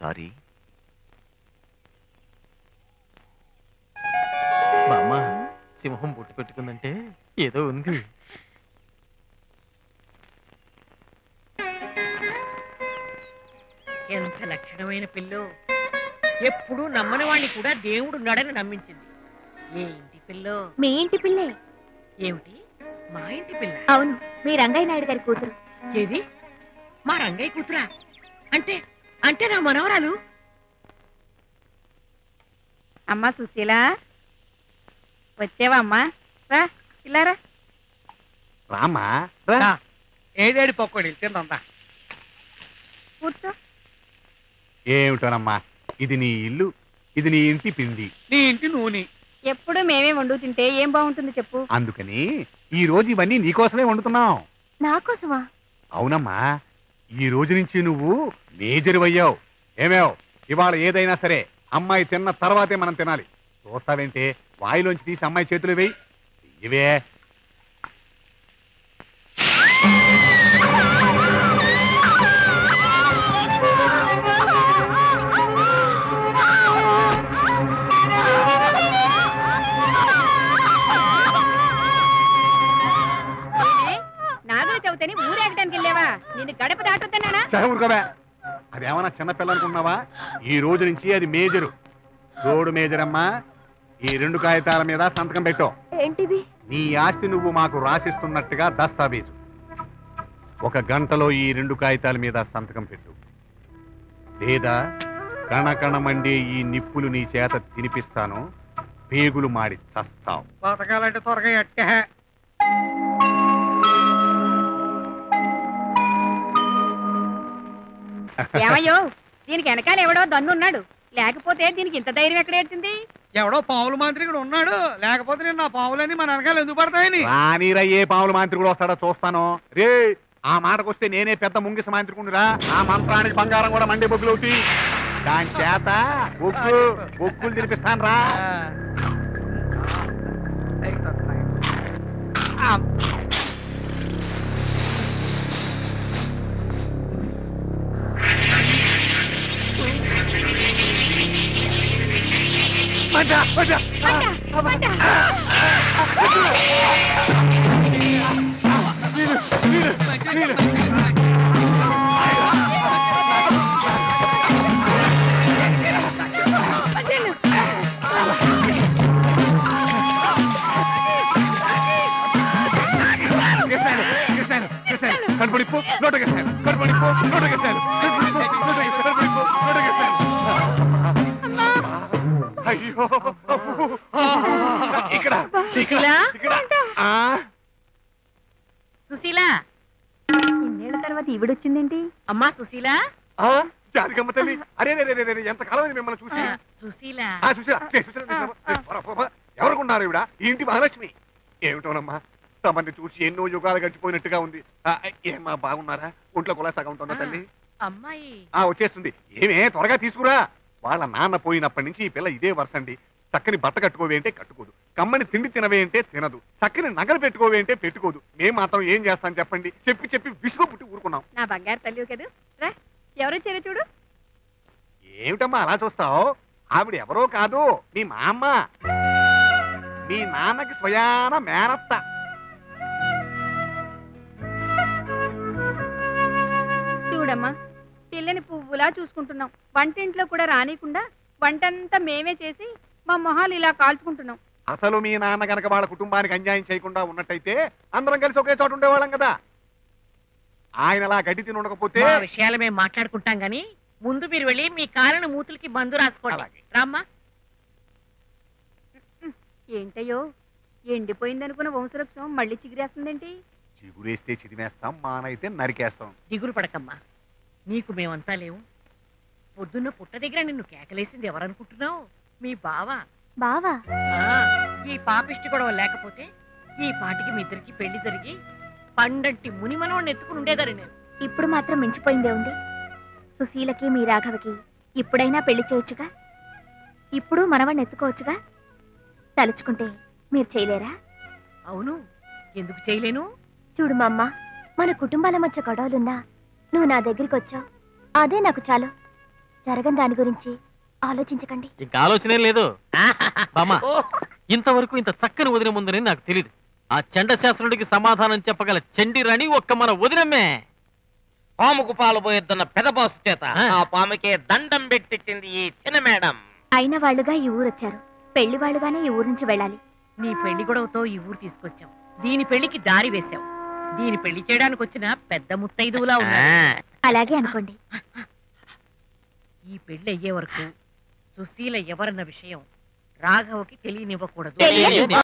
Sorry బామ్మ సింహం బొట్టు పెట్టుకుందంటే ఏదో ఉంది ఎంత లక్షణమైన పిల్లో ఎప్పుడు నమ్మని వాణ్ణి కూడా దేవుడు ఉన్నాడని నమ్మించింది ఏ ఇంటి పిల్లో మీ ఇంటి పిల్లే ఏమిటి మా ఇంటి పిల్ల అవును మీ రంగయ్య నాయుడు గారి కూతురు ఏది మా రంగయ్య కూతురా అంటే అంటే నా మనవరాలు అమ్మా సుశీల వచ్చేవా అమ్మా రా ఇల్లారా రామ్మా ఏడేడి పకోడీ తిందా కూర్చో ఏమిటోనమ్మా ఇది నీ ఇల్లు ఇది నీ ఇంటి పిండి నీ ఇంటి నూనె ఎప్పుడు మేమే వండు తింటే ఏం బాగుంటుంది చెప్పు అందుకని ఈ రోజు ఇవన్నీ నీకోసమే వండుతున్నాం నా కోసమా అవునమ్మా ఈ రోజు నుంచి నువ్వు మేజర్ అయ్యావు ఏమేవ్ ఇవాళ ఏదైనా సరే అమ్మాయి తిన్న తర్వాతే మనం తినాలి చూస్తావేంటే వాయిలోంచి తీసి అమ్మాయి చేతులు వేయి ఇవే ఏమే? నాగుల చవితని ఊరేగటానికి వెళ్ళావా నిన్ను గడప దాటొద్దన్నానా చహ ఊరుకోవే అదేమన్నా చిన్నపిల్ల అనుకున్నావా ఈ రోజు నుంచి అది మేజరు రోడ్డు మేజర్ అమ్మా ఈ రెండు కాగితాల మీద సంతకం పెట్టు ఏంటిది నీ ఆస్తి నువ్వు మాకు రాసిస్తున్నట్టుగా దస్తావేజు ఒక గంటలో ఈ రెండు కాగితాల మీద సంతకం పెట్టు లేదా కణకణమండే ఈ నిప్పులు నీ చేత తినిపిస్తాను పేగులు మాడి చస్తావు బతకాలంటే త్వరగా ఎట్టే ఏమయ్యో దీనికి వెనకాల ఎవడో దన్నున్నాడు లేకపోతే దీనికి ఇంత ధైర్యం ఎక్కడ ఏడ్చింది ఎవడో పావుల మంత్రి ఉన్నాడు లేకపోతే నేను నా పావులన్నీ మన వెనకాల ఎందుకు పడతాయని రానీరయ్యే పాముల మాంత్రికుడు వస్తాడో చూస్తాను రే ఆ మాటకొస్తే నేనే పెద్ద ముంగిస మాంత్రికుండిరా ఆ మంత్రానికి బంగారం కూడా మండే బొగ్గులు అవుతాయి దాని చేత బొగ్గు బొగ్గులు తినిపిస్తాను రా గెస్సాను, గెస్సాను, గెస్సాను. కడుపునిప్పు, నోట గెస్సాను. కడుపునిప్పు, నోట గెస్సాను. కడుపునిప్పు, నోట గెస్సాను. కడుపునిప్పు, నోట గెస్సాను. అయ్యో ఇక్కడ సుశీల ఇక్కడ ఆ, సుశీల ఇన్నేళ్ల తర్వాత ఈవిడొచ్చిందేంటి అమ్మా సుశీల ఆ, జానకమ్మ తల్లి అరే రే, రే, రే, రే, ఎంత కాలం మిమ్మల్ని చూసి ఆ, సుశీల ఆ, చూసిరా, చే, చూసిరా, చూసిరా. ఏ, పోరా, పోరా. ఎవరుకున్నారు ఇవిడ ఈ ఇంటి మహాలక్ష్మి ఏమిటోనమ్మా తమని చూసి ఎన్నో యుగాలు గడిచిపోయినట్టుగా ఉంది ఆ, ఏమ్మా బాగున్నారా ఒంట్లో కూడా సగం ఉంటుందా తల్లి అమ్మాయి ఆ వచ్చేస్తుంది ఏమే త్వరగా తీసుకురా వాళ్ళ నాన్న పోయినప్పటి నుంచి ఈ పిల్ల ఇదే వరుసండి చక్కని బట్ట కట్టుకోవే అంటే కట్టుకోదు కమ్మని తిండి తినవే అంటే తినదు చక్కని నగలు పెట్టుకోవే అంటే పెట్టుకోదు మేం మాత్రం ఏం చేస్తాం చెప్పండి చెప్పి చెప్పి విసుగు పుట్టి ఊరుకున్నాం నా బంగారు తల్లి కదూ రా ఎవరొచ్చారో చూడు ఏమిటమ్మా అలా చూస్తావు ఆవిడ ఎవరో కాదు మీ మా అమ్మ మీ నాన్నకి స్వయాన మేనత్త చూడమ్మా పిల్లని పువ్వులా చూసుకుంటున్నాం వంటింట్లో కూడా రానికుండా వంటంతా మేమే చేసి మా మొహాలు ఇలా కాల్చుకుంటున్నాం అసలు మీ నాన్న గనక వాళ్ళ కుటుంబానికి అన్యాయం చేయకుండా ఉన్నట్టయితే అందరం కలిసి ఒకే చోట ఉండేవాళ్ళం కదా ఆయన అలా గడ్డి తిని ఉండకపోతే మా విషయాలు మేము మాట్లాడుకుంటాం గాని ముందు మీరు వెళ్ళి మీ కాళ్ళను మూతులకి మందు రాసుకోండి అలాగే. రామ్మా ఏంటయ్యో ఎండిపోయిందనుకున్న వంశవృక్షం మళ్ళీ చిగిరేస్తుందేంటి చిగురేస్తే చిదిమేస్తాం మానైతే నరికేస్తాం దిగులు పడకమ్మా నీకు మేమంతా లేవు పొద్దున్న పుట్ట దగ్గర నిన్ను కేకలేసింది ఎవరనుకుంటున్నావు మీ బావ బావా ఆ, ఈ పాపిష్టి గొడవ లేకపోతే ఈ పాటికి మీ ఇద్దరికి పెళ్లి జరిగి పండంటి మునిమనోడిని ఎత్తుకుని ఉండేదాన్ని నేను ఇప్పుడు మాత్రం మించిపోయిందే ఉంది సుశీలకి మీ రాఘవకి ఇప్పుడైనా పెళ్లి చేయొచ్చుగా ఇప్పుడు మనవణ్ణి ఎత్తుకోవచ్చుగా తలుచుకుంటే మీరు చేయలేరా అవును ఎందుకు చేయలేను చూడు మా అమ్మ మన కుటుంబాల మధ్య గొడవలున్నా నువ్వు నా దగ్గరికి వచ్చావు అదే నాకు చాలు జరగని దాని గురించి ఆలోచించకండి ఇంకా ఆలోచనే లేదు బామ్మ ఇంతవరకు ఇంత చక్కని వదిన ముందని నాకు తెలియదు ఆ చండ శాస్త్రుడికి సమాధానం చెప్పగల చండి రాణి ఒక్క మన వదినమ్మే పాముకు పాలు పోయొద్దున్న పెద బాసు చేత ఆ. ఆ పాముకే దండం పెట్టించింది ఈ చిన్న మేడం అయిన వాళ్ళుగా ఈ ఊరు వచ్చారు పెళ్లి వాళ్ళుగానే ఈ ఊరు నుంచి వెళ్ళాలి నీ పెళ్లి గొడవతో ఈ ఊరు తీసుకొచ్చాం దీని పెళ్లికి దారి వేశావు దీని పెళ్లి చేయడానికి వచ్చిన పెద్ద ముత్తైదువులా ఉన్నా అలాగే అనుకోండి ఈ పెళ్లి అయ్యే వరకు సుశీల ఎవరన్న విషయం రాఘవకి తెలియనివ్వకూడదు తెలియనివ్వ-